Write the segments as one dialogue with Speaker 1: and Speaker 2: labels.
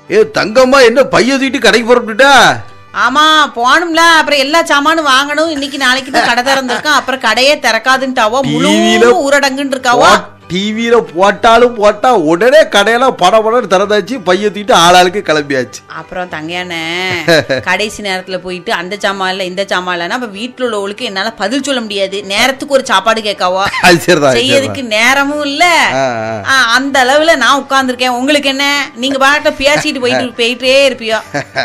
Speaker 1: ஏ தங்கம்மா என்ன பைய தூக்கிட்டு கடைக்கு புறப்பட்டுட்டா
Speaker 2: ஆமா போகணும்ல அப்புறம் எல்லா சாமானும் வாங்கணும் இன்னைக்கு நாளைக்கு தான் கடை திறந்திருக்கான் அப்புறம் கடையே திறக்காதுன்ட்டாவோ முழு
Speaker 1: டிவில
Speaker 2: ஊரடங்குன்னு இருக்காவோ
Speaker 1: டிவியில போட்டாலும் போட்டா உடனே கடையெல்லாம் பட படம் திறந்தாச்சு பைய தூக்கிட்டு ஆளாளுக்கு கிளம்பியாச்சு
Speaker 2: அப்புறம் தங்கையான கடைசி நேரத்துல போயிட்டு அந்த சாமான் இல்ல இந்த சாமான் இல்லைன்னா அப்ப வீட்டுல உள்ளவங்களுக்கு என்னால பதில் சொல்ல முடியாது நேரத்துக்கு ஒரு சாப்பாடு கேட்காவோ
Speaker 1: அது சரிதான் அது
Speaker 2: செய்யறதுக்கு நேரமும் இல்ல
Speaker 1: ஆ, ஆ.
Speaker 2: ஆ, அந்த அளவுல நான் உட்கார்ந்திருக்கேன் உங்களுக்கு என்ன நீங்க பாட்ட பேசிட்டு போயிட்டு போயிட்டே இருப்பியோ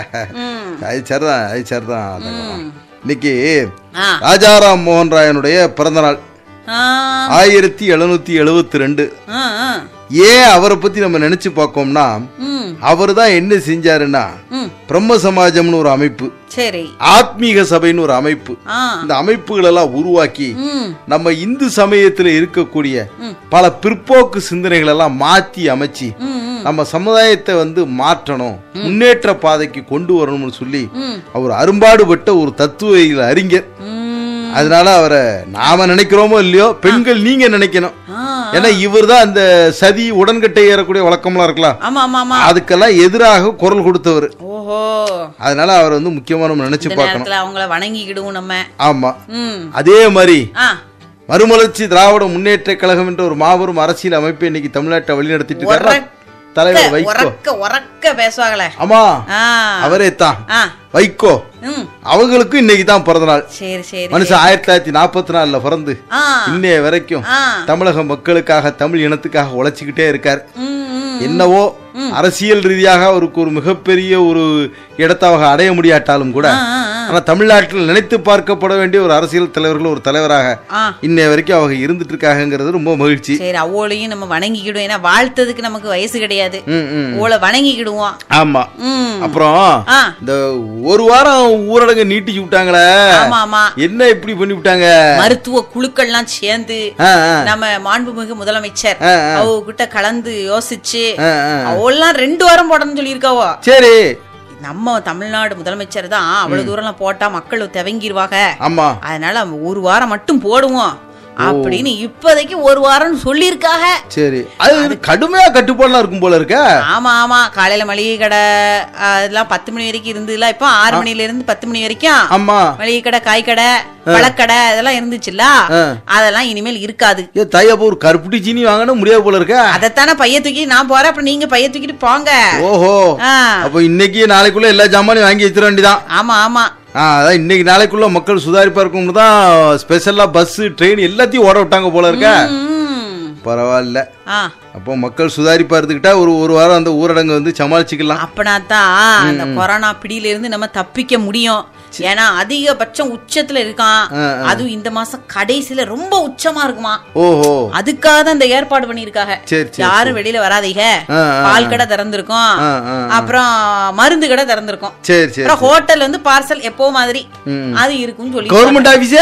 Speaker 2: ம்.
Speaker 1: அது சரிதான் அது சரிதான் தங்கம்மா. இன்னைக்கு
Speaker 2: ஆ.
Speaker 1: ராஜாராம் மோகன் ராயனுடைய பிறந்த நாள்
Speaker 2: ஆ,
Speaker 1: ஆயிரத்தி எழுநூத்தி எழுபத்தி ரெண்டு
Speaker 2: ஆ, ஆ.
Speaker 1: ஏன் அவரை பத்தி நம்ம நினைச்சு பார்க்கோம்னா
Speaker 2: ம்,
Speaker 1: அவர் தான் என்ன செஞ்சாருன்னா
Speaker 2: ம்.
Speaker 1: பிரம்ம சமாஜம்னு ஒரு அமைப்பு
Speaker 2: சரி
Speaker 1: ஆத்மீக சபைன்னு ஒரு அமைப்பு
Speaker 2: ஆ
Speaker 1: இந்த அமைப்புகள் எல்லாம் உருவாக்கி
Speaker 2: ம்
Speaker 1: நம்ம இந்து சமயத்துல இருக்கக்கூடிய
Speaker 2: ம்.
Speaker 1: பல பிற்போக்கு சிந்தனைகள் எல்லாம் மாத்தி அமைச்சு
Speaker 2: ம் ம்,
Speaker 1: நம்ம சமுதாயத்தை வந்து மாற்றணும் முன்னேற்ற பாதைக்கு கொண்டு வரணும்னு சொல்லி
Speaker 2: ம்
Speaker 1: அவர் அரும்பாடுபட்ட ஒரு தத்துவ அறிஞர்
Speaker 2: ம்
Speaker 1: அதனால அவரை நாம நினைக்கிறோமோ இல்லையோ பெண்கள் நீங்க நினைக்கணும்
Speaker 2: ஆ
Speaker 1: ஏன்னா இவர் தான் அந்த சதி உடன்கட்டை ஏறக்கூடிய வழக்கம்லாம் இருக்கலாம்
Speaker 2: ஆமா ஆமா ஆமா
Speaker 1: அதுக்கெல்லாம் எதிராக குரல் கொடுத்தவர்
Speaker 2: ஓஹோ
Speaker 1: அதனால அவர் வந்து முக்கியமா நம்ம நினைச்சு
Speaker 2: இந்த
Speaker 1: பார்க்கணும்
Speaker 2: நேரத்துல அவங்கள வணங்கிக்கிடுவோம் நம்ம
Speaker 1: ஆமா
Speaker 2: ம்
Speaker 1: அதே மாதிரி
Speaker 2: ஆ
Speaker 1: மறுமலர்ச்சி திராவிட முன்னேற்ற கழகம் என்ற ஒரு மாபெரும் அரசியல் அமைப்பை இன்னைக்கு தமிழ்நாட்டை வழிநடத்திட்டு இருக்காரு
Speaker 2: உரக்க,
Speaker 1: தலைவர் வைகோ
Speaker 2: உரக்க உரக்க பேசுவாங்களே
Speaker 1: ஆமா
Speaker 2: ஆ
Speaker 1: அவரே தான்
Speaker 2: ஆ
Speaker 1: வைகோ
Speaker 2: ம்
Speaker 1: அவங்களுக்கும் இன்னைக்கு தான் பிறந்த நாள்
Speaker 2: சரி சரி
Speaker 1: மனுஷன் ஆயிரத்தி தொள்ளாயிரத்தி நாற்பத்தி நாலுல பிறந்து
Speaker 2: ஆ
Speaker 1: இன்னைய வரைக்கும்
Speaker 2: ஆ
Speaker 1: தமிழக மக்களுக்காக தமிழ் இனத்துக்காக உழைச்சிக்கிட்டே இருக்கார்
Speaker 2: ம் ம்
Speaker 1: என்னவோ அரசியல் ரீதியாக அவருக்கு ஒரு மிகப்பெரிய ஒரு இடத்தை அவங்க அடைய முடியாட்டாலும் கூட
Speaker 2: ஆ, ஆ, ஆ.
Speaker 1: ஆனா தமிழ்நாட்டில் நினைத்து பார்க்கப்பட வேண்டிய ஒரு அரசியல் தலைவர்கள் ஒரு தலைவராக
Speaker 2: ஆ
Speaker 1: இன்னைய வரைக்கும் அவங்க இருந்துட்டு இருக்காங்கிறது ரொம்ப மகிழ்ச்சி
Speaker 2: சரி அவ்வோளையும் நம்ம வணங்கிக்கிடுவோம் ஏன்னா வாழ்த்ததுக்கு நமக்கு வயசு கிடையாது
Speaker 1: ம், ம்.
Speaker 2: ஓளை வணங்கிக்கிடுவோம்
Speaker 1: ஆமா
Speaker 2: ம்
Speaker 1: அப்புறம்
Speaker 2: ஆ
Speaker 1: இந்த ஒரு வாரம் ஊரடங்கு நீட்டிச்சு விட்டாங்களே
Speaker 2: ஆமா ஆமா
Speaker 1: என்ன இப்படி பண்ணி விட்டாங்க
Speaker 2: மருத்துவ குழுக்கள்லாம் சேர்ந்து
Speaker 1: ஆ, ஆ,
Speaker 2: நம்ம மாண்புமிகு முதலமைச்சர்
Speaker 1: ஆ, ஆ.
Speaker 2: அவங்க கிட்ட கலந்து யோசிச்சு
Speaker 1: ஆ, ஆ.
Speaker 2: அவெல்லாம் ரெண்டு வாரம் போடணும்னு சொல்லியிருக்காவோ
Speaker 1: சரி
Speaker 2: நம்ம தமிழ்நாடு முதலமைச்சர் தான் அவ்வளவு தூரம்லாம் போட்டா மக்கள் தவங்கிடுவாங்க
Speaker 1: ஆமா
Speaker 2: அதனால நம்ம ஒரு வாரம் மட்டும் போடுவோம் அப்படின்னு இப்போதைக்கு ஒரு வாரம் சொல்லியிருக்காக
Speaker 1: சரி அது கடுமையா கட்டுப்பாடுலாம் இருக்கும் போல இருக்க
Speaker 2: ஆமா ஆமா காலையில மளிகை கடை அதெல்லாம் பத்து மணி வரைக்கும் இருந்ததுல இப்போ ஆறு மணில இருந்து பத்து மணி வரைக்கும்
Speaker 1: ஆமா
Speaker 2: மளிகை கடை காய் கடை பழக்கடை இதெல்லாம் இருந்துச்சுல்ல
Speaker 1: ஆ.
Speaker 2: அதெல்லாம் இனிமேல் இருக்காது
Speaker 1: ஏ தையப்போ ஒரு கருப்புட்டி சீனி வாங்கணும் முடியாது போல இருக்க
Speaker 2: அதைத்தானே பைய தூக்கி நான் போறேன் அப்புறம் நீங்க பைய தூக்கிட்டு போங்க
Speaker 1: ஓஹோ
Speaker 2: ஆ,
Speaker 1: அப்போ இன்னைக்கு நாளைக்குள்ள எல்லா ஜாமானையும் வாங்கி வச்சிட வேண்டியதான்
Speaker 2: ஆமா ஆமா
Speaker 1: ஆ அதான் இன்னைக்கு நாளைக்குள்ள மக்கள் சுதாரிப்பா இருக்கும்னு தான் ஸ்பெஷலா பஸ் ட்ரெயின் எல்லாத்தையும் ஓட விட்டாங்க போல இருக்க
Speaker 2: ம்.
Speaker 1: பரவாயில்ல
Speaker 2: ஆ
Speaker 1: அப்போ மக்கள் சுதாரிப்பா இருந்துக்கிட்டா ஒரு ஒரு வாரம் அந்த ஊரடங்கு வந்து சமாளிச்சுக்கலாம்
Speaker 2: அப்பனா தான் அந்த கொரோனா பிடியில இருந்து நம்ம தப்பிக்க முடியும் ஏன்னா அதிகபட்சம் உச்சத்துல இருக்கான்
Speaker 1: ஆ,
Speaker 2: அதுவும் இந்த மாசம் கடைசியில ரொம்ப உச்சமா இருக்குமா
Speaker 1: ஓஹோ
Speaker 2: அதுக்காக தான் இந்த ஏற்பாடு பண்ணிருக்காங்க
Speaker 1: சரி சரி
Speaker 2: யாரும் வெளியில வராதீங்க
Speaker 1: ஆ, ஆ,
Speaker 2: பால் கடை திறந்திருக்கும்
Speaker 1: ஆ, ஆ,
Speaker 2: அப்புறம் மருந்து கடை திறந்திருக்கும்
Speaker 1: சரி சரி
Speaker 2: அப்புறம் ஹோட்டல் வந்து பார்சல் எப்போ மாதிரி
Speaker 1: ம்.
Speaker 2: அது இருக்கும்னு சொல்லி
Speaker 1: கவர்மெண்ட் ஆபீஸே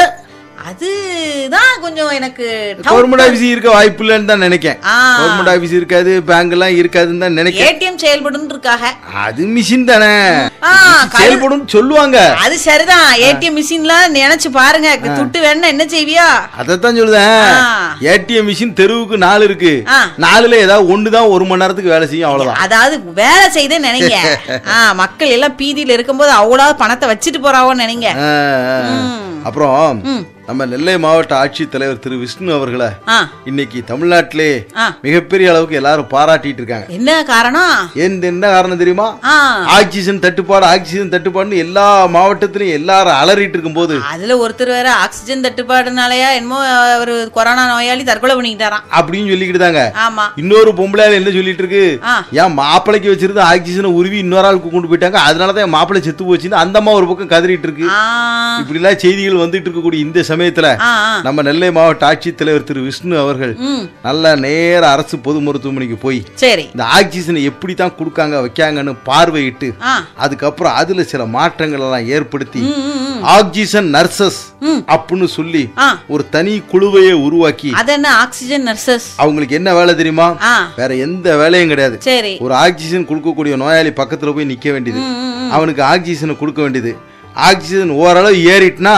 Speaker 2: அதுதான் கொஞ்சம் எனக்கு doubt.
Speaker 1: கவர்மெண்ட் ஆபீஸ் இருக்க வாய்ப்பு இல்லைன்னு தான் நினைக்கேன்
Speaker 2: ஆ.
Speaker 1: கவர்மெண்ட் ஆபீஸ் இருக்காது பேங்க் எல்லாம் இருக்காதுன்னு தான் நினைக்கிறேன்
Speaker 2: ஏடிஎம் செயல்படும் இருக்காக
Speaker 1: அது மிஷின் தானே
Speaker 2: ஆ, கழு-
Speaker 1: செயல்படும் சொல்லுவாங்க
Speaker 2: அது சரிதான் ஏடிஎம் மிஷின்லாம் நினைச்சு பாருங்க துட்டு வேணும்னா என்ன செய்வியா
Speaker 1: அதைத்தான் சொல்லுதேன்
Speaker 2: ஆ.
Speaker 1: ஏடிஎம் மிஷின் தெருவுக்கு நாலு இருக்கு
Speaker 2: ஆ.
Speaker 1: நாலுல ஏதாவது ஒன்று தான் ஒரு மணி நேரத்துக்கு வேலை செய்யும் அவ்வளவுதான்
Speaker 2: அதாவது வேலை செய்தே நினைங்க ஆ, மக்கள் எல்லாம் பீதியில இருக்கும்போது அவ்வளவு பணத்தை வச்சுட்டு போறாவோன்னு நினைங்க
Speaker 1: ஆ, ஆ. அப்புறம் நம்ம நெல்லை மாவட்ட ஆட்சித்தலைவர் திரு விஷ்ணு அவர்களை
Speaker 2: ஆ,
Speaker 1: இன்னைக்கு தமிழ்நாட்டிலே
Speaker 2: ஆ.
Speaker 1: மிகப்பெரிய அளவுக்கு எல்லாரும் பாராட்டிட்டு இருக்காங்க
Speaker 2: என்ன காரணம்
Speaker 1: ஏன் என்ன காரணம் தெரியுமா
Speaker 2: ஆ,
Speaker 1: ஆக்சிஜன் தட்டுப்பாடு ஆக்சிஜன் தட்டுப்பாடுன்னு எல்லா மாவட்டத்திலையும் எல்லாரும் அலறிட்டு இருக்கும்போது
Speaker 2: அதுல ஒருத்தர் வேற ஆக்சிஜன் தட்டுப்பாடுனாலயா என்னமோ ஒரு கொரோனா நோயாளி தற்கொலை பண்ணிக்கிட்டாராம்
Speaker 1: அப்படின்னு சொல்லிக்கிட்டு தாங்க
Speaker 2: ஆமா
Speaker 1: இன்னொரு பொம்பளையால என்ன சொல்லிட்டு இருக்கு
Speaker 2: ஆ.
Speaker 1: ஏன் மாப்பிளைக்கு வச்சிருந்த ஆக்சிஜனை உருவி இன்னொரு ஆளுக்கு கொண்டு போயிட்டாங்க அதனாலதான் என் மாப்பிள்ளை செத்து போச்சுன்னு அந்த அம்மா ஒரு பக்கம் கதறிட்டு இருக்கு
Speaker 2: ஆ,
Speaker 1: இப்படி எல்லாம் செய்திகள் வந்துட்டு இருக்கக்கூடிய இந்த சமயத்துல
Speaker 2: ஆ, ஆ.
Speaker 1: நம்ம நெல்லை மாவட்ட ஆட்சித்தலைவர் திரு விஷ்ணு அவர்கள்
Speaker 2: ம்
Speaker 1: நல்ல நேர அரசு பொது மருத்துவமனைக்கு போய்
Speaker 2: சரி
Speaker 1: இந்த ஆக்சிஜனை எப்படி தான் கொடுக்காங்க வைக்காங்கன்னு பார்வையிட்டு
Speaker 2: ஆ
Speaker 1: அதுக்கப்புறம் அதுல சில மாற்றங்கள் எல்லாம் ஏற்படுத்தி
Speaker 2: ம், ம், ம்.
Speaker 1: ஆக்சிஜன் நர்சஸ்
Speaker 2: ம்.
Speaker 1: அப்படின்னு சொல்லி
Speaker 2: ஆ
Speaker 1: ஒரு தனி குழுவையே உருவாக்கி
Speaker 2: அது என்ன ஆக்சிஜன் நர்சஸ்
Speaker 1: அவங்களுக்கு என்ன வேலை தெரியுமா
Speaker 2: ஆ
Speaker 1: வேற எந்த வேலையும் கிடையாது
Speaker 2: சரி
Speaker 1: ஒரு ஆக்சிஜன் கொடுக்கக்கூடிய நோயாளி பக்கத்துல போய் நிக்க வேண்டியது
Speaker 2: ம், ம், ம்.
Speaker 1: அவனுக்கு ஆக்சிஜனை கொடுக்க வேண்டியது ஆக்சிஜன் ஓரளவு ஏறிட்டுனா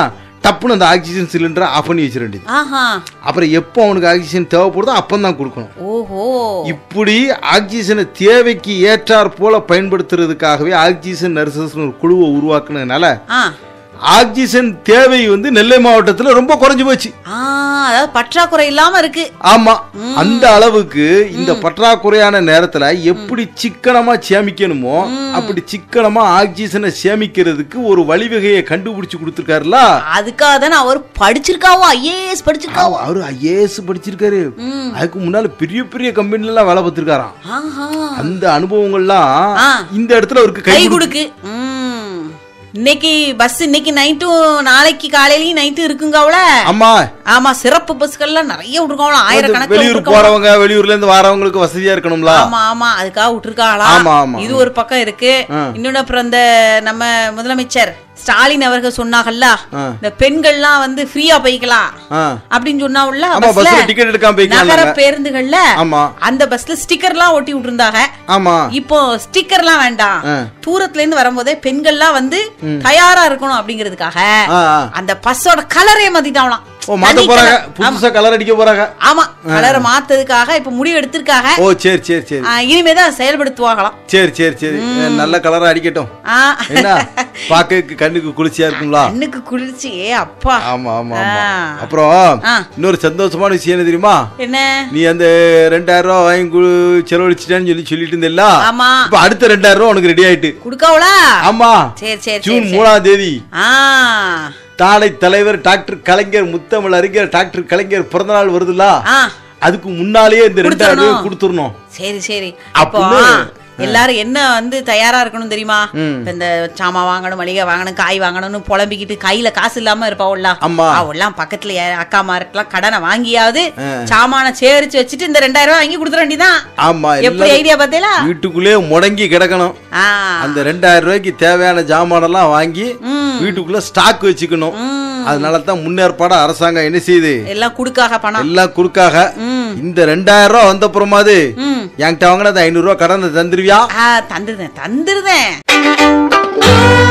Speaker 1: டப்புன்னு அந்த ஆக்சிஜன் சிலிண்டரை ஆஃப் பண்ணி வச்சிட வேண்டியது
Speaker 2: ஆஹா
Speaker 1: அப்புறம் எப்போ அவனுக்கு ஆக்சிஜன் தேவைப்படுதோ அப்போ தான் கொடுக்கணும்
Speaker 2: ஓஹோ
Speaker 1: இப்படி ஆக்சிஜனை தேவைக்கு ஏற்றாற் போல பயன்படுத்துறதுக்காகவே ஆக்சிஜன் நர்சஸ் ஒரு குழுவை உருவாக்குனதுனால
Speaker 2: ஆ
Speaker 1: ஆக்சிஜன் தேவை வந்து நெல்லை மாவட்டத்தில் ரொம்ப குறைஞ்சு போச்சு
Speaker 2: ஆ அதாவது பற்றாக்குறை இல்லாம இருக்கு
Speaker 1: ஆமா அந்த அளவுக்கு இந்த பற்றாக்குறையான நேரத்துல எப்படி சிக்கனமா சேமிக்கணுமோ அப்படி சிக்கனமா ஆக்சிஜனை சேமிக்கிறதுக்கு ஒரு வழிவகையை கண்டுபிடிச்சு கொடுத்துருக்காருல
Speaker 2: அதுக்காக தானே அவர் படிச்சிருக்காவோ ஐஏஎஸ் படிச்சிருக்காவோ
Speaker 1: அவரு ஐஏஎஸ் படிச்சிருக்காரு
Speaker 2: ம்.
Speaker 1: அதுக்கு முன்னால பெரிய பெரிய கம்பெனில எல்லாம் வேலை பார்த்திருக்காராம்
Speaker 2: ஆஹா
Speaker 1: அந்த அனுபவங்கள்லாம்
Speaker 2: ஆ.
Speaker 1: இந்த இடத்துல அவருக்கு
Speaker 2: கை
Speaker 1: கை
Speaker 2: கொடுக்கு ம். இன்னைக்கு பஸ் இன்னைக்கு நைட்டும் நாளைக்கு காலையிலயும் நைட்டும் இருக்குங்க அவள
Speaker 1: ஆமா
Speaker 2: ஆமா சிறப்பு பஸ்கள்லாம் நிறைய விட்டுருக்காங்களா ஆயிரக்கணக்கில்
Speaker 1: வெளியூர்
Speaker 2: விட்டுருக்காங்களா.
Speaker 1: போறவங்க வெளியூர்ல இருந்து வரவங்களுக்கு வசதியா இருக்கணும்ல
Speaker 2: ஆமா ஆமா அதுக்காக விட்டுருக்காங்களா
Speaker 1: ஆமா, ஆமா,
Speaker 2: இது ஒரு பக்கம் இருக்கு
Speaker 1: ஆ.
Speaker 2: இன்னொன்னு அப்புறம் இந்த நம்ம முதலமைச்சர் ஸ்டாலின் அவர்கள் சொன்னாங்கல்ல
Speaker 1: ஆ.
Speaker 2: இந்த பெண்கள்லாம் வந்து ஃப்ரீயா போய்க்கலாம்
Speaker 1: ஆ.
Speaker 2: அப்படின்னு சொன்னாவுல்ல
Speaker 1: ஆமா
Speaker 2: பஸ்ல
Speaker 1: பஸ்ல டிக்கெட் எடுக்காம
Speaker 2: நகர
Speaker 1: போய்க்கலாம்
Speaker 2: பேருந்துகள்ல
Speaker 1: ஆமா
Speaker 2: அந்த பஸ்ல ஸ்டிக்கர்லாம் ஒட்டி விட்டுருந்தாங்க
Speaker 1: ஆமா
Speaker 2: இப்போ ஸ்டிக்கர்லாம் வேண்டாம்
Speaker 1: ஆ.
Speaker 2: தூரத்துல இருந்து வரும்போதே பெண்கள்லாம் வந்து தயாரா இருக்கணும் அப்படிங்கிறதுக்காக
Speaker 1: ஆ, ஆ.
Speaker 2: அந்த பஸ்ஸோட கலரே மாத்திட்டாங்களாம்
Speaker 1: ஓ மாத்த
Speaker 2: தனி
Speaker 1: போறாங்க
Speaker 2: colour. ஆமா.
Speaker 1: புதுசா கலர் அடிக்க போறாங்க
Speaker 2: ஆமா கலரை மாத்ததுக்காக இப்ப முடிவு எடுத்திருக்காங்க
Speaker 1: ஓ சரி சரி சரி
Speaker 2: ஆ, இனிமேதான் செயல்படுத்துவாங்களாம்
Speaker 1: சரி சரி சரி நல்ல கலரா அடிக்கட்டும்
Speaker 2: ஆ.
Speaker 1: என்ன பாக்க கண்ணுக்கு குளிர்ச்சியா இருக்கும்ல
Speaker 2: கண்ணுக்கு குளிர்ச்சி ஏ அப்பா
Speaker 1: ஆமா ஆமா ஆமா
Speaker 2: ஆ.
Speaker 1: அப்புறம்
Speaker 2: ஆ.
Speaker 1: இன்னொரு சந்தோஷமான விஷயம் என்ன தெரியுமா
Speaker 2: என்ன
Speaker 1: நீ அந்த ரெண்டாயிரம் ரூபாய் வாங்கி கு- செலவழிச்சிட்டான்னு சொல்லி சொல்லிட்டு இருந்தல்ல
Speaker 2: ஆமா
Speaker 1: இப்ப அடுத்த ரெண்டாயிரம் ரூபாய் உனக்கு ரெடி ஆயிட்டு
Speaker 2: குடுக்காவளா
Speaker 1: ஆமா
Speaker 2: சரி சரி
Speaker 1: ஜூன்
Speaker 2: சரி
Speaker 1: மூணாம் தேதி
Speaker 2: ஆ
Speaker 1: தானை தலைவர் டாக்டர் கலைஞர் முத்தமிழ் அறிஞர் டாக்டர் கலைஞர் பிறந்தநாள் வருதுல்ல
Speaker 2: ஆ
Speaker 1: அதுக்கு முன்னாலேயே இந்த ரெண்டாயிரம் ரூபாய்
Speaker 2: கொடுத்துடணும்.
Speaker 1: கொடுத்துடணும்
Speaker 2: சரி சரி அப்போ
Speaker 1: அப்படின்னு-
Speaker 2: எல்லாரும் என்ன வந்து தயாரா இருக்கணும் தெரியுமா
Speaker 1: ம்.
Speaker 2: இப்ப இந்த சாமான் வாங்கணும் மளிகை வாங்கணும் காய் வாங்கணும்னு புலம்பிக்கிட்டு கையில காசு இல்லாம இருப்பாவுல்ல
Speaker 1: ஆமா.
Speaker 2: அவெல்லாம் பக்கத்துல யா- அக்கா மாருக்கெல்லாம் கடனை வாங்கியாவது சாமான சேரிச்சு வச்சுட்டு இந்த ரெண்டாயிரம் ரூபாய் வாங்கி கொடுத்துட வேண்டியதான்
Speaker 1: ஆமா
Speaker 2: எப்படி
Speaker 1: எல்லாரும்
Speaker 2: ஐடியா பார்த்தீங்களா
Speaker 1: வீட்டுக்குள்ளே முடங்கி கிடக்கணும்
Speaker 2: ஆ
Speaker 1: அந்த ரெண்டாயிரம் ரூபாய்க்கு தேவையான ஜாமானெல்லாம் வாங்கி
Speaker 2: ம்.
Speaker 1: வீட்டுக்குள்ள ஸ்டாக் வச்சுக்கணும்
Speaker 2: ம்.
Speaker 1: அதனால தான் முன்னேற்பாடு அரசாங்கம் என்ன செய்யுது
Speaker 2: எல்லாம் குடுக்காக பணம்
Speaker 1: எல்லாம் குறுக்காக
Speaker 2: ம்.
Speaker 1: இந்த ரெண்டாயிரம் ரூபாய் வந்த அப்புறமாது
Speaker 2: ம்
Speaker 1: என்கிட்ட வாங்கின அந்த ஐநூறு ரூபாய் கடனை தந்துருவியா
Speaker 2: ஆ தந்துருதேன் தந்துருதேன்